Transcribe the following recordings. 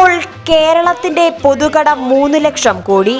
ഇപ്പോൾ കേരളത്തിന്റെ പൊതുകടം മൂന്ന് ലക്ഷം കോടി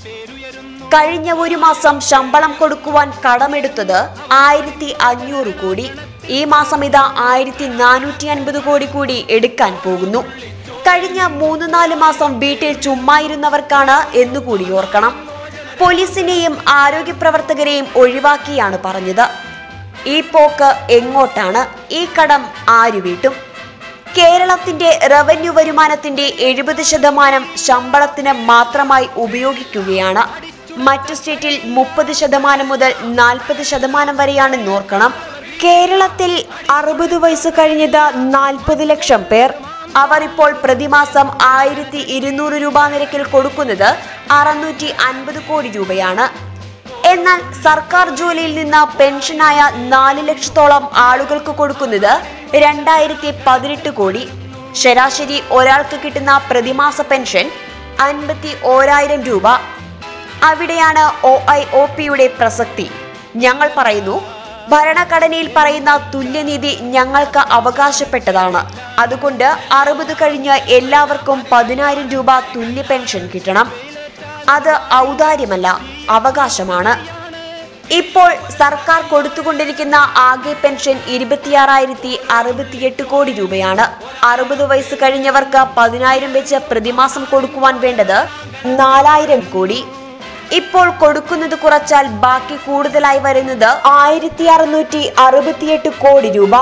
കഴിഞ്ഞ ഒരു മാസം ശമ്പളം കൊടുക്കുവാൻ കടമെടുത്തത് ആയിരത്തി അഞ്ഞൂറ് കോടി ഈ മാസം ഇതാ ആയിരത്തി നാനൂറ്റി അൻപത് കോടി കൂടി എടുക്കാൻ പോകുന്നു കഴിഞ്ഞ മൂന്ന് നാല് മാസം വീട്ടിൽ ചുമ്മായിരുന്നവർക്കാണ് എന്നുകൂടി ഓർക്കണം പോലീസിനെയും ആരോഗ്യ പ്രവർത്തകരെയും ഒഴിവാക്കിയാണ് പറഞ്ഞത് ഈ പോക്ക് എങ്ങോട്ടാണ് ഈ കടം ആര് വീട്ടും കേരളത്തിന്റെ റവന്യൂ വരുമാനത്തിന്റെ എഴുപത് ശതമാനം ശമ്പളത്തിന് മാത്രമായി ഉപയോഗിക്കുകയാണ് മറ്റു സ്റ്റേറ്റിൽ മുപ്പത് ശതമാനം മുതൽ നാൽപ്പത് ശതമാനം വരെയാണെന്ന് ഓർക്കണം കേരളത്തിൽ അറുപത് വയസ്സ് കഴിഞ്ഞത് നാൽപ്പത് ലക്ഷം പേർ അവർ ഇപ്പോൾ പ്രതിമാസം ആയിരത്തി ഇരുന്നൂറ് രൂപ നിരക്കിൽ കൊടുക്കുന്നത് അറുന്നൂറ്റി അൻപത് കോടി രൂപയാണ് എന്നാൽ സർക്കാർ ജോലിയിൽ നിന്ന് പെൻഷനായ നാല് ലക്ഷത്തോളം ആളുകൾക്ക് കൊടുക്കുന്നത് രണ്ടായിരത്തി പതിനെട്ട് കോടി ശരാശരി ഒരാൾക്ക് കിട്ടുന്ന പ്രതിമാസ പെൻഷൻ അൻപത്തി ഓരായിരം രൂപ അവിടെയാണ് ഒ ഐ ഒ പിയുടെ പ്രസക്തി ഞങ്ങൾ പറയുന്നു ഭരണഘടനയിൽ പറയുന്ന തുല്യനീതി ഞങ്ങൾക്ക് അവകാശപ്പെട്ടതാണ് അതുകൊണ്ട് അറുപത് കഴിഞ്ഞ് എല്ലാവർക്കും പതിനായിരം രൂപ തുല്യ പെൻഷൻ കിട്ടണം അത് ഔദാര്യമല്ല അവകാശമാണ് ഇപ്പോൾ സർക്കാർ കൊടുത്തുകൊണ്ടിരിക്കുന്ന ആകെ പെൻഷൻ ഇരുപത്തിയാറായിരത്തി അറുപത്തിയെട്ട് കോടി രൂപയാണ് അറുപത് വയസ്സ് കഴിഞ്ഞവർക്ക് പതിനായിരം വെച്ച് പ്രതിമാസം കൊടുക്കുവാൻ വേണ്ടത് നാലായിരം കോടി ഇപ്പോൾ കൊടുക്കുന്നത് കുറച്ചാൽ ബാക്കി കൂടുതലായി വരുന്നത് ആയിരത്തി അറുന്നൂറ്റി അറുപത്തിയെട്ട് കോടി രൂപ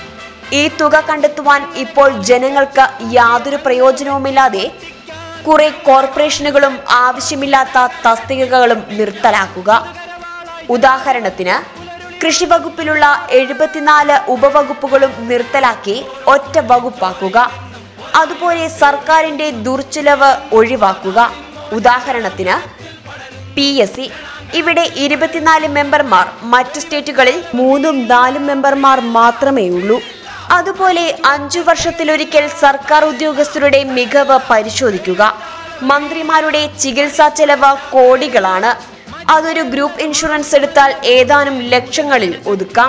ഈ തുക കണ്ടെത്തുവാൻ ഇപ്പോൾ ജനങ്ങൾക്ക് യാതൊരു പ്രയോജനവുമില്ലാതെ കുറെ കോർപ്പറേഷനുകളും ആവശ്യമില്ലാത്ത തസ്തികകളും നിർത്തലാക്കുക ഉദാഹരണത്തിന് കൃഷി വകുപ്പിലുള്ള എഴുപത്തിനാല് ഉപവകുപ്പുകളും നിർത്തലാക്കി ഒറ്റ വകുപ്പാക്കുക അതുപോലെ സർക്കാരിന്റെ ദുർച്ചിലവ് ഒഴിവാക്കുക ഉദാഹരണത്തിന് പി എസ് സി ഇവിടെ ഇരുപത്തിനാല് മെമ്പർമാർ മറ്റു സ്റ്റേറ്റുകളിൽ മൂന്നും നാലും മെമ്പർമാർ മാത്രമേ ഉള്ളൂ അതുപോലെ അഞ്ചു വർഷത്തിലൊരിക്കൽ സർക്കാർ ഉദ്യോഗസ്ഥരുടെ മികവ് പരിശോധിക്കുക മന്ത്രിമാരുടെ ചികിത്സാ ചെലവ് കോടികളാണ് അതൊരു ഗ്രൂപ്പ് ഇൻഷുറൻസ് എടുത്താൽ ഏതാനും ലക്ഷങ്ങളിൽ ഒതുക്കാം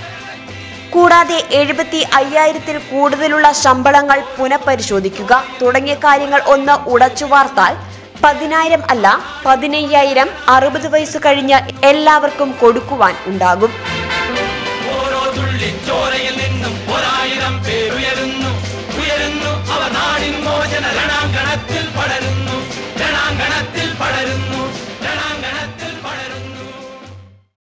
കൂടാതെ എഴുപത്തി അയ്യായിരത്തിൽ കൂടുതലുള്ള ശമ്പളങ്ങൾ പുനഃപരിശോധിക്കുക തുടങ്ങിയ കാര്യങ്ങൾ ഒന്ന് ഉടച്ചു വാർത്താൽ പതിനായിരം അല്ല പതിനയ്യായിരം അറുപത് വയസ്സ് കഴിഞ്ഞ് എല്ലാവർക്കും കൊടുക്കുവാൻ ഉണ്ടാകും ഓരോ തുള്ളി ചോരയിൽ നിന്നും ഒരായിരം പേരുയരുന്നു ഉയരുന്നു അവർ നാടിൻ മോചന രണാങ്കണത്തിൽ